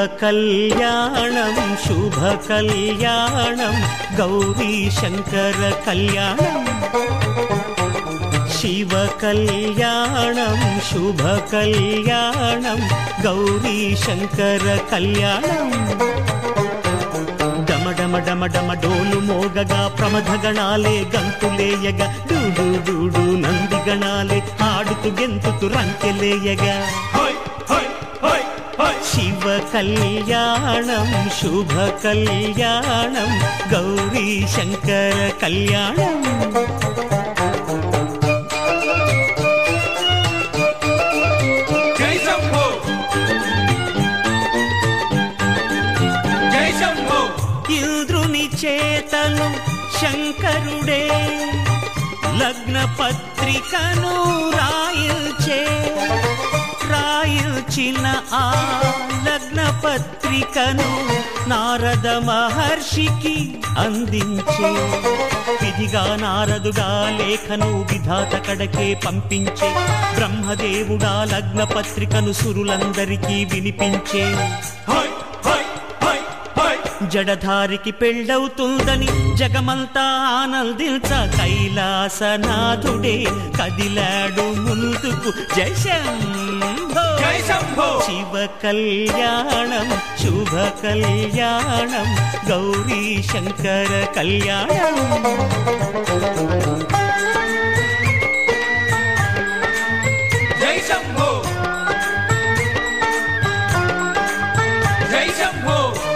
కళ్యాణం శుభ కళ్యాణం గౌరీ శంకర కళ్యాణం శివ కళ్యాణం శుభ కళ్యాణం గౌరీ శంకర కళ్యాణం డమ డమ డమ డమ డోలు మోగగా ప్రమథ గణాలే గంతులేయగా డూడు డూడు నంది గణాలే ఆడుతూ గెంతుతూ రంకెలేయగా హోయ్ హోయ్ హోయ్ హోయ్ శివ కళ్యాణం శుభ కళ్యాణం గౌరీ శంకర కళ్యాణం జై శంభో జై శంభో ఇంద్రుని చేతను శంకరుడే లగ్న పత్రికను రాయిల్చే రాయిల్చిన ఆ లగ్న పత్రికను నారద మహర్షికి అందించే విధిగా నారదుగా లేఖను విధాత కడకే పంపించే బ్రహ్మదేవుడా లగ్న పత్రికను సురులందరికీ వినిపించే హోయ్ హోయ్ హోయ్ హోయ్ జడధారికి పెళ్ళవుతుందని జగమంతా ఆనందించ కైలాసనాథుడే కదిలాడు ముందుకు జై శంభో జై శంభో శివ కళ్యాణం శుభ కళ్యాణం గౌరీ శంకర కళ్యాణం జై శంభో జై శంభో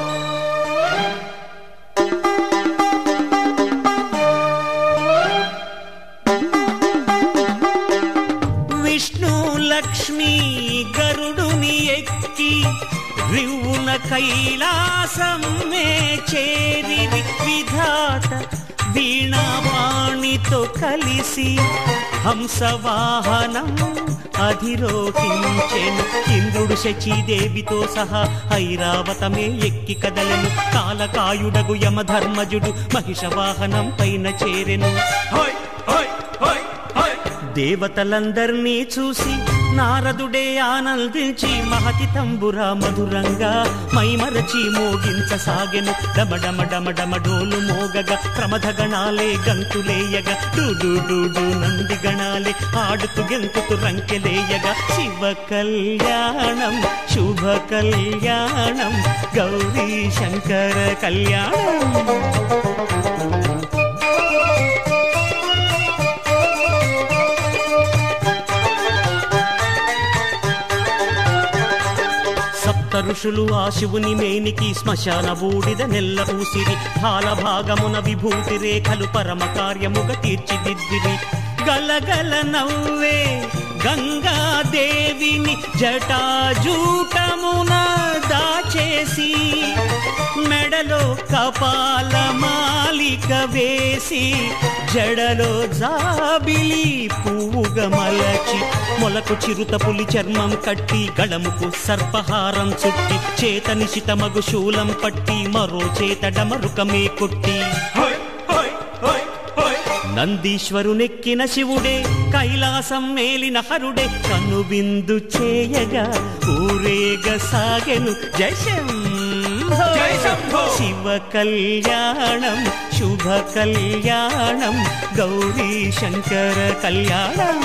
విష్ణు లక్ష్మి గరుడుని ఎక్కి రివ్వున కైలాసం మే చేరి విధాత వీణాపాణితో కలిసి హంసవాహనం అధిరోహించెను ఇంద్రుడు శచీదేవితో సహా ఐరావతమే ఎక్కి కదలెను కాలకాయుడగు యమధర్మజుడు మహిష వాహనం పైన చేరెను హోయ్ హోయ్ హోయ్ హోయ్ దేవతలందర్నీ చూసి నారదుడే ఆనందించి మహతి తంబుర మధురంగా మైమరచి మోగించసాగెను డమ డమ డమ డమ డోలు మోగగా ప్రమథ గణాలే గంతులేయగా డూడు డూడు నంది గణాలే ఆడుతూ గెంతుతూ రంకెలేయగా శివ కళ్యాణం శుభ కళ్యాణం గౌరీ శంకర కళ్యాణం సప్త ఋషులు ఆ శివుని మేనికి శ్మశాన బూడిద నెల్ల పూసిరి హాల భాగమున విభూతి రేఖలు పరమ కార్యముగ తీర్చిదిద్దిరి గలగల నవ్వే గంగాదేవిని జటాజూటమున దాచేసి మెడలో కపాల మాలిక వేసి జడలో జాబిలి పువ్వుగా మలచి మొలకు చిరుత పులి చర్మం కట్టి గళముకు సర్పహారం చుట్టి చేత నిశితమగు శూలం పట్టి మరో చేత డమరుకమే కొట్టి హోయ్ హోయ్ హోయ్ హోయ్ నందీశ్వరునెక్కిన శివుడే కైలాసం మేలిన హరుడే కనువిందు చేయగా ఊరేగ సాగెను జై శంభో జై శంభో శివ కళ్యాణం శుభ కళ్యాణం గౌరీ శంకర కళ్యాణం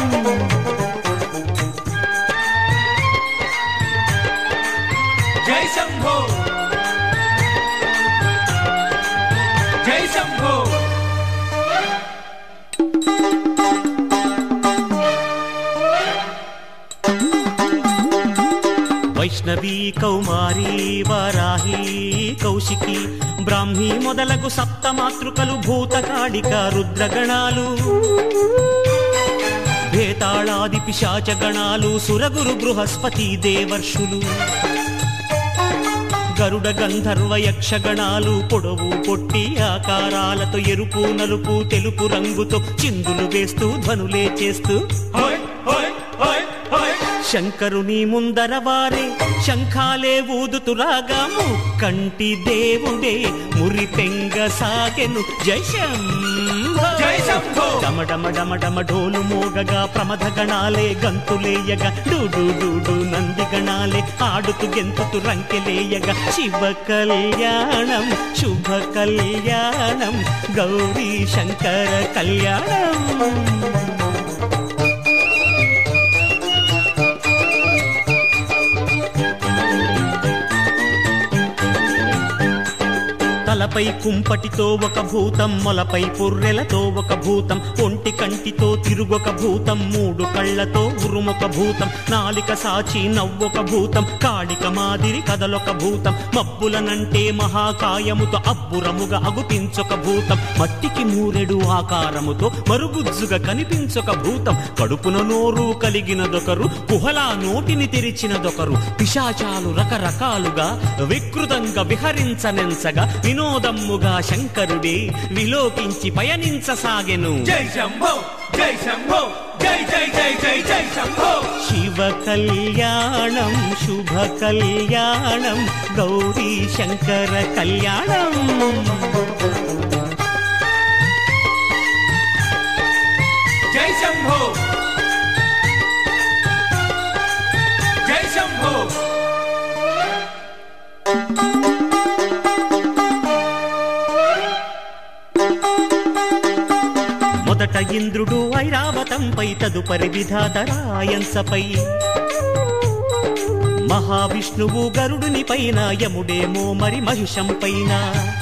జై శంభో జై శంభో వైష్ణవి కౌమారి వారాహి కౌశికి బ్రాహ్మి మొదలగు సప్త మాతృకలు భూతకాళిక రుద్రగణాలు భేతాళాది పిశాచ గణాలు సురగురు బృహస్పతి దేవర్షులు గరుడ గంధర్వ యక్షగణాలు పొడవు పొట్టి ఆకారాలతో ఎరుపు నలుపు తెలుపు రంగుతో చిందులు వేస్తూ ధ్వనులే చేస్తూ హోయ్ హోయ్ హోయ్ హోయ్ శంకరుని ముందర వారే శంఖాలే ఊదుతురాగా కంటి దేవుడే మురి పెంగ సాగెను జై శంభో జై శంభో డమడమ డమడమ డోలు మోగగా ప్రమథ గణాలే గంతులేయగా డూడు డూడు నంది గణాలే ఆడుతూ గెంతుతూ రంకెలేయగా శివ కళ్యాణం శుభ కళ్యాణం గౌరీ శంకర కళ్యాణం తలపై కుంపటితో ఒక భూతం మొలపై పుర్రెలతో ఒక భూతం ఒంటి కంటితో తిరుగొక భూతం మూడు కళ్ళతో ఉరుమొక భూతం నాలిక సాచి నవ్వొక భూతం కాళిక మాదిరి కదలొక భూతం మబ్బులనంటే మహాకాయముతో అబ్బురముగా అగుపించొక భూతం మట్టికి మూరెడు ఆకారముతో మరుగుజ్జుగా కనిపించొక భూతం కడుపున నోరు కలిగినదొకరు కుహలా నోటిని తెరిచినదొకరు పిశాచాలు రకరకాలుగా వికృతంగా విహరించనెంచగా వినోదమ్ముగా శంకరుడే విలోకించి పయనించసాగెను జై శంభో జై శంభో జై జై జై జై జై శంభో శివ కళ్యాణం శుభ కళ్యాణం గౌరీ శంకర కళ్యాణం జై శంభో జై శంభో మొదట ఇంద్రుడు ఐరావతంపై తదుపరి విధాతరాయంసపై మహావిష్ణువు గరుడుని పైన యముడేమో మరి మహిషం పైన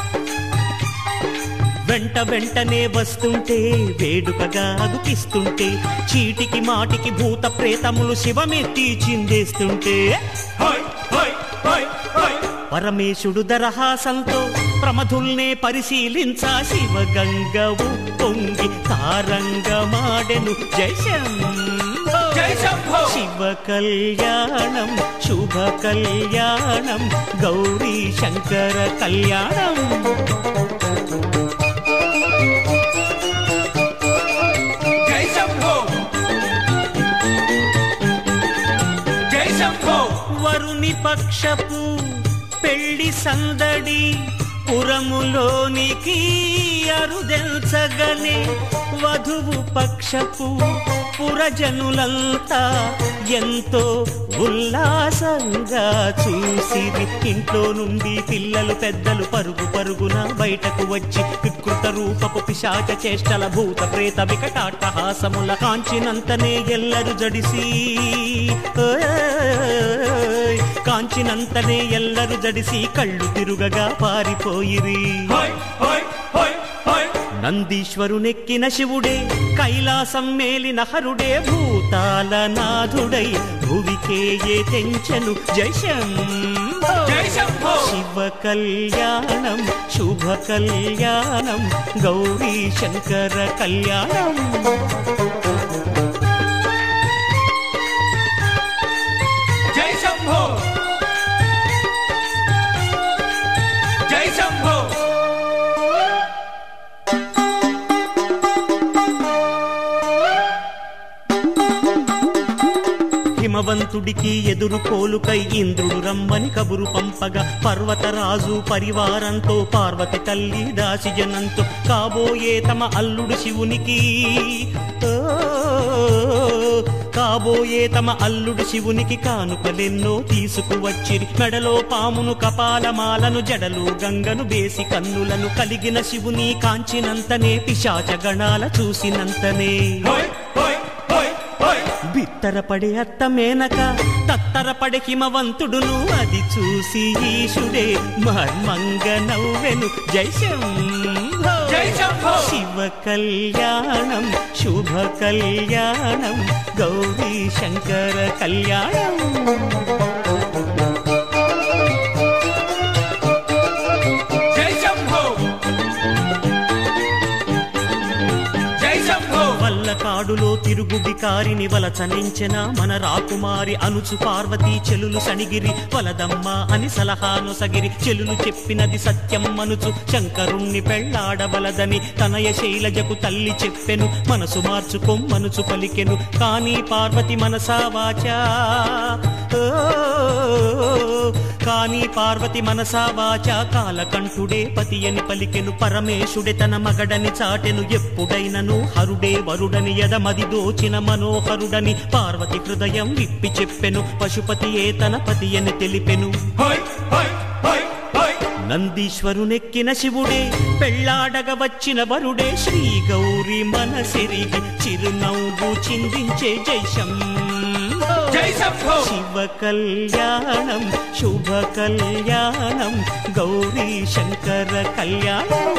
వెంట వెంటనే వస్తుంటే వేడుకగా అగుపిస్తుంటే చీటికి మాటికి భూత ప్రేతములు శివమెత్తి చిందేస్తుంటే హోయ్ హోయ్ హోయ్ హోయ్ పరమేశుడు దరహాసంతో ప్రమధుల్నే పరిశీలించా శివ గంగవు పొంగి తారంగమాడెను జై శంభో. జై శంభో శివ కళ్యాణం శుభ కళ్యాణం గౌరీ శంకర కళ్యాణం జై శంభో జై శంభో వరుని పక్షపు పెళ్లి సందడి పురములోనికి అరుదెల్చగనే వధువు పక్షపు పురజనులంతా ఎంతో ఉల్లాసంగా చూసిరి ఇంట్లో నుండి పిల్లలు పెద్దలు పరుగు పరుగున బయటకు వచ్చి వికృత రూపపు పిశాచ చేష్టల భూత ప్రేత వికటాట్టహాసముల కాంచినంతనే ఎల్లరు జడిసి ఓయ్, కాంచినంతనే ఎల్లరు జడిసి కళ్ళు తిరుగగా పారిపోయిరి హోయ్ హోయ్ హోయ్ హోయ్ నందీశ్వరునెక్కిన శివుడే కైలాసం మేలిన హరుడే భూతాల నాథుడై భువికే ఏ తెంచెను జై శంభో. జై శంభో శివ కళ్యాణం శుభ కళ్యాణం గౌరీ శంకర కళ్యాణం జై శంభో జై శంభో హిమవంతుడికి ఎదురు కోలుకై ఇంద్రుడు రమ్మని కబురు పంపగా పర్వతరాజు పరివారంతో పార్వతి తల్లి దాసిజనంతో కాబోయే తమ అల్లుడు శివునికి ఓ, కాబోయే తమ అల్లుడు శివునికి కానుకలెన్నో తీసుకువచ్చిరి మెడలో పామును కపాలమాలను జడలు గంగను బేసి కన్నులను కలిగిన శివుని కాంచినంతనే పిశాచ గణాల చూసినంతనే హోయ్ హోయ్ హోయ్ హోయ్ బిత్తరపడే అత్త మేనక తత్తరపడే హిమవంతుడును అది చూసి ఈశుడే మర్మంగ నవ్వెను జై శంభో. జై శంభో శివ కళ్యాణం శుభ కళ్యాణం గౌరీ శంకర కళ్యాణం జై శంభో జై శంభో వల్ల కాడులో తిరుగు బికారిని వలచనించిన మన రాకుమారి అనుచు పార్వతీ చెలులు సణిగిరి వలదమ్మ అని సలహానొసగిరి చెలులు చెప్పినది సత్యం మనుచు శంకరుణ్ణి పెళ్లాడవలదని తనయ శైలజకు తల్లి చెప్పెను మనసు మార్చుకొమ్మనుచు పలికెను కానీ పార్వతి మనసా వాచా ఓ, కాని పార్వతి మనసా వాచా కాలకంఠుడే పతి అని పలికెను పరమేశుడే తన మగడని చాటెను ఎప్పుడైనను హరుడే వరుడని ఎదమది దోచిన మనోహరుడని పార్వతి హృదయం విప్పి చెప్పెను పశుపతియే తన పతి అని తెలిపెను హోయ్ హోయ్ హోయ్ హోయ్ నందీశ్వరునెక్కిన శివుడే పెళ్ళాడగ వచ్చిన వరుడే శ్రీ గౌరి మనసిరిగి చిరునవ్వు చిందించే జైశం జై శంభో శివ కళ్యాణం శుభ కళ్యాణం గౌరీ శంకర కళ్యాణం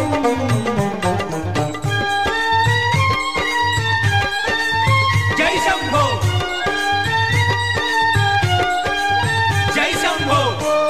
జై శంభో జై శంభో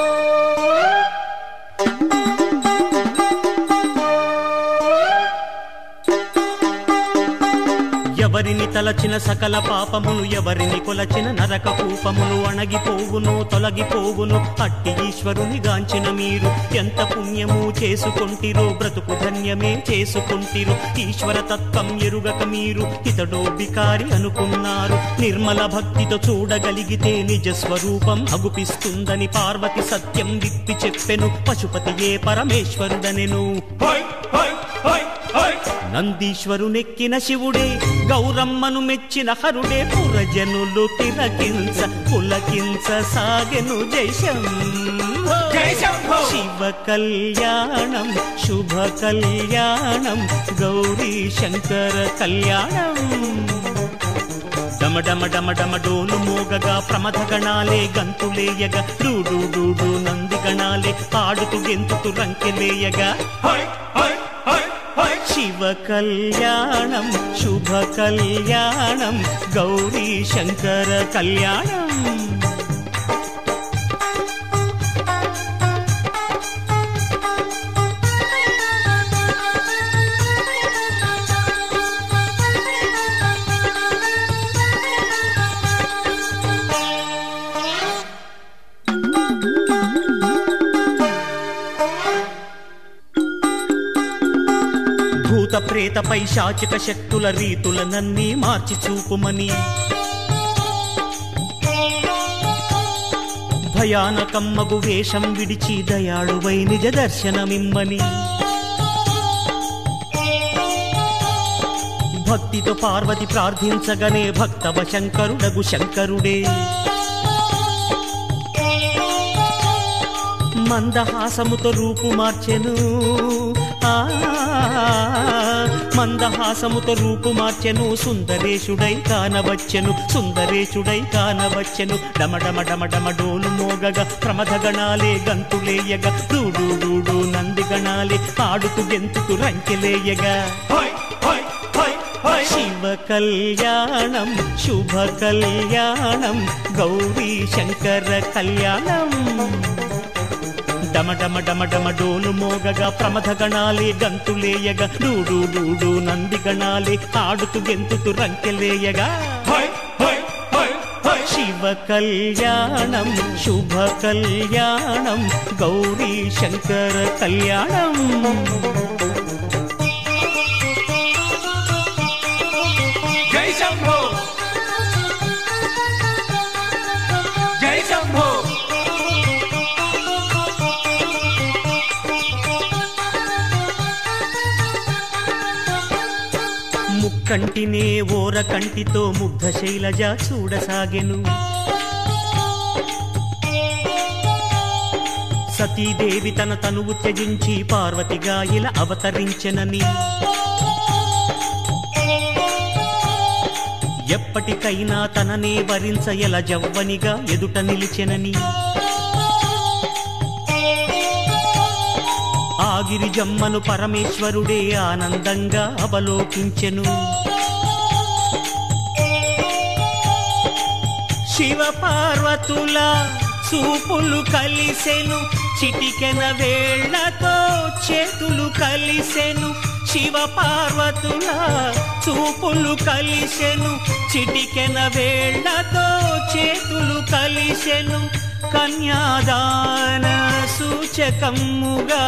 ఎవరిని తలచిన సకల పాపమును ఎవరిని కొలచిన నరక కూపమును అణగిపోవును తొలగిపోవును అట్టి ఈశ్వరుని గాంచిన మీరు ఎంత పుణ్యము చేసుకొంటిరో బ్రతుకు ధన్యమే చేసుకొంటిరు ఈశ్వర తత్వం ఎరుగక మీరు ఇతడో బికారి అనుకున్నారు నిర్మల భక్తితో చూడగలిగితే నిజ స్వరూపం అగుపిస్తుందని పార్వతి సత్యం విప్పి చెప్పెను పశుపతియే పరమేశ్వరుడనెను హోయ్ హోయ్ హోయ్ హోయ్ నందీశ్వరునెక్కిన శివుడే గౌరమ్మను మెచ్చిన హరుడే పురజనులు తిరకించ పులకించ సాగెను జైశం జై శంభో శివ కళ్యాణం శుభ కళ్యాణం గౌరీ శంకర కళ్యాణం డమ డమ డమ డమ డోలు మోగగా ప్రమథ గణాలే గంతులేయగా డూడు డూడు నంది గణాలే ఆడుతూ గెంతుతూ రంకెలేయగా హోయ్ హోయ్ హోయ్ హోయ్ శివ కళ్యాణం శుభ కళ్యాణం గౌరీ శంకర కళ్యాణం భూత ప్రేత పైశాచిక శక్తుల రీతులనన్నీ మార్చి చూపుమని భయానకమ్మగు వేషం విడిచి దయాళువై నిజ దర్శనమిమ్మని భక్తితో పార్వతి ప్రార్థించగనే భక్తవ శంకరుడగు శంకరుడే మందహాసముతో రూపు మార్చెను ఆ, మందహాసముతో రూపు మార్చెను సుందరేశుడై కానవచ్చెను సుందరేశుడై కానవచ్చెను డమ డమ డమ డమ డోలు మోగగా ప్రమథ గణాలే గంతులేయగా డూడు డూడు నంది గణాలే ఆడుతూ గెంతుతూ రంకెలేయగా హోయ్ హోయ్ హోయ్ హోయ్ శివ కళ్యాణం శుభ కళ్యాణం గౌరీ శంకర కళ్యాణం డమ డమ డమ డమ డోలు మోగగా ప్రమథ గణాలే గంతులేయగా డూడు డూడు నంది గణాలే ఆడుతూ గెంతుతూ రంకెలేయగా హోయ్ హోయ్ హోయ్ హోయ్ శివ కళ్యాణం శుభ కళ్యాణం గౌరీ శంకర కళ్యాణం జై శంభో జై శంభో ముక్కంటినే ఓర కంటితో ముగ్ధ శైలజ చూడసాగెను సతీదేవి తన తనువు త్యజించి పార్వతిగా ఇలా అవతరించెనని ఎప్పటికైనా తననే వరించ ఎల జవ్వనిగా ఎదుట నిలిచెనని ఆగిరి జమ్మను పరమేశ్వరుడే ఆనందంగా అవలోకించెను శివ పార్వతుల చూపులు కలిసెను చిటికెన వేళ్లతో చేతులు కలిసెను శివ పార్వతుల చూపులు కలిసెను చిటికెన వేళ్లతో చేతులు కలిసెను కన్యాదాన సూచకమ్ముగా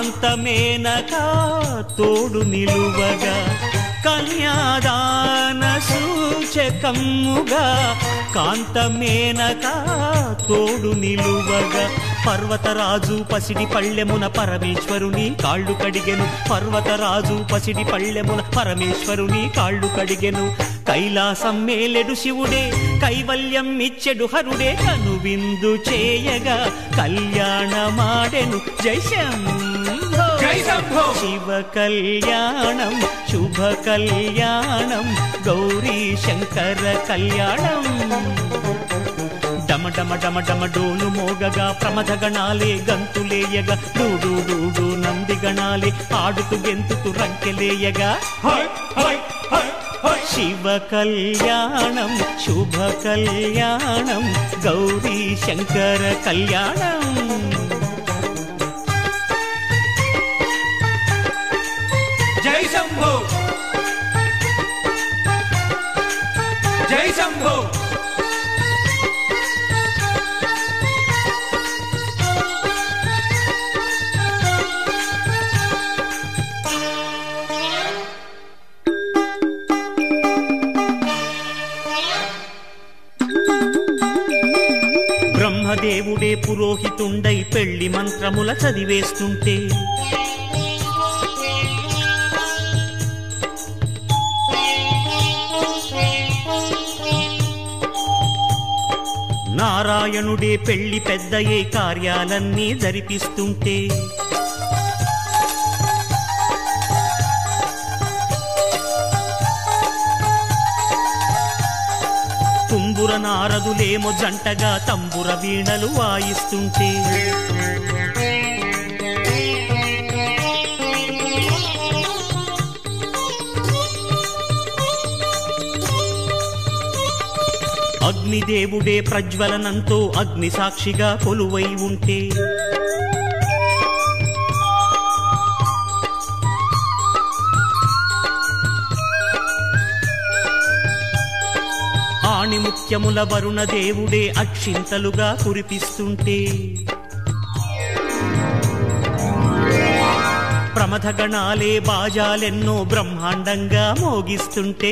కాంతమేనగా తోడు నిలువగా కన్యాదాన సూచకమ్ముగా కాంతమేనక తోడు నిలువగా పర్వతరాజు పసిడి పళ్ళెమున పరమేశ్వరుని కాళ్ళు కడిగెను పర్వతరాజు పసిడి పళ్ళెమున పరమేశ్వరుని కాళ్ళు కడిగెను కైలాసం మేలెడు శివుడే కైవల్యం ఇచ్చెడు హరుడే కను విందు చేయగా కళ్యాణమాడెను జై శంభో జై శంభో శివ కళ్యాణం శుభ కళ్యాణం గౌరీ శంకర కళ్యాణం డమ డమ డమ డమ డోలు మోగగా ప్రమథ గణాలే గంతులేయగా డూడు డూడు నంది గణాలే ఆడుతూ గెంతుతూ రంకెలేయగా హై హై హై హై శివ కళ్యాణం శుభ కళ్యాణం గౌరీ శంకర కళ్యాణం జై శంభో జై శంభో బ్రహ్మదేవుడే పురోహితుండై పెళ్లి మంత్రముల చదివేస్తుంటే నారాయణుడే పెళ్లి పెద్దయే కార్యాలన్నీ జరిపిస్తుంటే కుంబుర నారదులేమో జంటగా తంబుర వీణలు వాయిస్తుంటే అగ్నిదేవుడే ప్రజ్వలనంతో అగ్ని సాక్షిగా కొలువై ఉంటే ఆణిముత్యముల వరుణ దేవుడే అక్షింతలుగా కురిపిస్తుంటే ప్రమథ గణాలే బాజాలెన్నో బ్రహ్మాండంగా మోగిస్తుంటే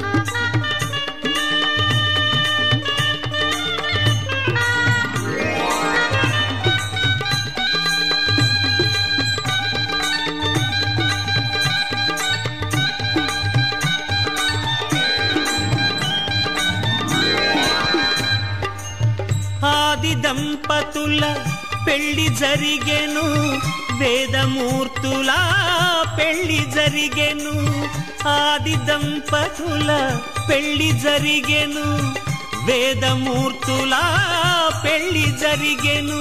ఆది దంపతుల పెళ్లి జరిగెను వేదమూర్తుల పెళ్లి జరిగెను ఆది దంపతుల పెళ్లి జరిగెను వేదమూర్తుల పెళ్లి జరిగెను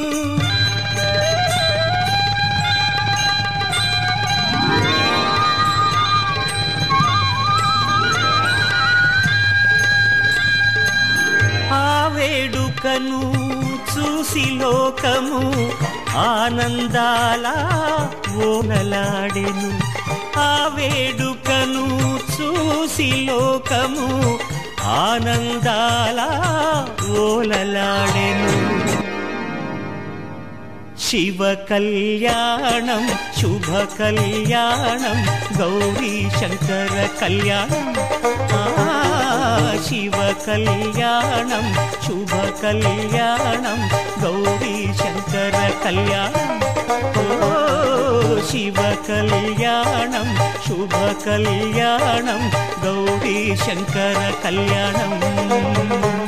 ఆ వేడుకను చూసి లోకము ఆనందాల ఓనలాడెను ఆ వేడుకను చూసి లోకము ఆనందాల ఓలలాడెను శివ కళ్యాణం శుభ కళ్యాణం గౌరీ శంకర కళ్యాణం ఆ, శివ కళ్యాణం శుభ కళ్యాణం గౌరీ శంకర కళ్యాణం ఓ శివ కళ్యాణం శుభ కళ్యాణం గౌరీ శంకర కళ్యాణం